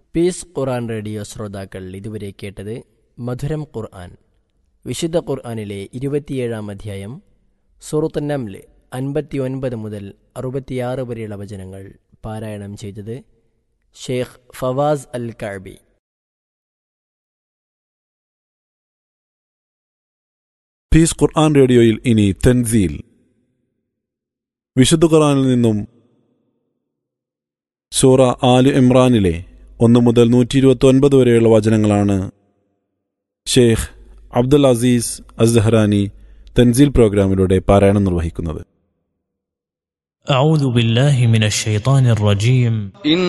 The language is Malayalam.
പീസ് ഖുർആൻ റേഡിയോ ശ്രോതാക്കൾ ഇതുവരെ കേട്ടത് മധുരം ഖുർആൻ വിശുദ്ധ ഖുർആനിലെ ഇരുപത്തിയേഴാം അധ്യായം സൂറത്ത് നംല് അൻപത്തി ഒൻപത് മുതൽ അറുപത്തിയാറ് വരെയുള്ള വചനങ്ങൾ പാരായണം ചെയ്തത് Sheikh Fawaz Al Kaabi peace Quran റേഡിയോയിൽ ഇനി തൻസീൽ വിശുദ്ധ ഖുർആനിൽ നിന്നും സൂറ ആല് ഇമ്രാനിലെ ഒന്ന് മുതൽ നൂറ്റി ഇരുപത്തി ഒൻപത് വരെയുള്ള വചനങ്ങളാണ് ഷെയ്ഖ് അബ്ദുൽ അസീസ് അസ്ഹറാനി തൻസീൽ പ്രോഗ്രാമിലൂടെ പാരായണം നിർവഹിക്കുന്നത് أعوذ بالله من الشيطان الرجيم إن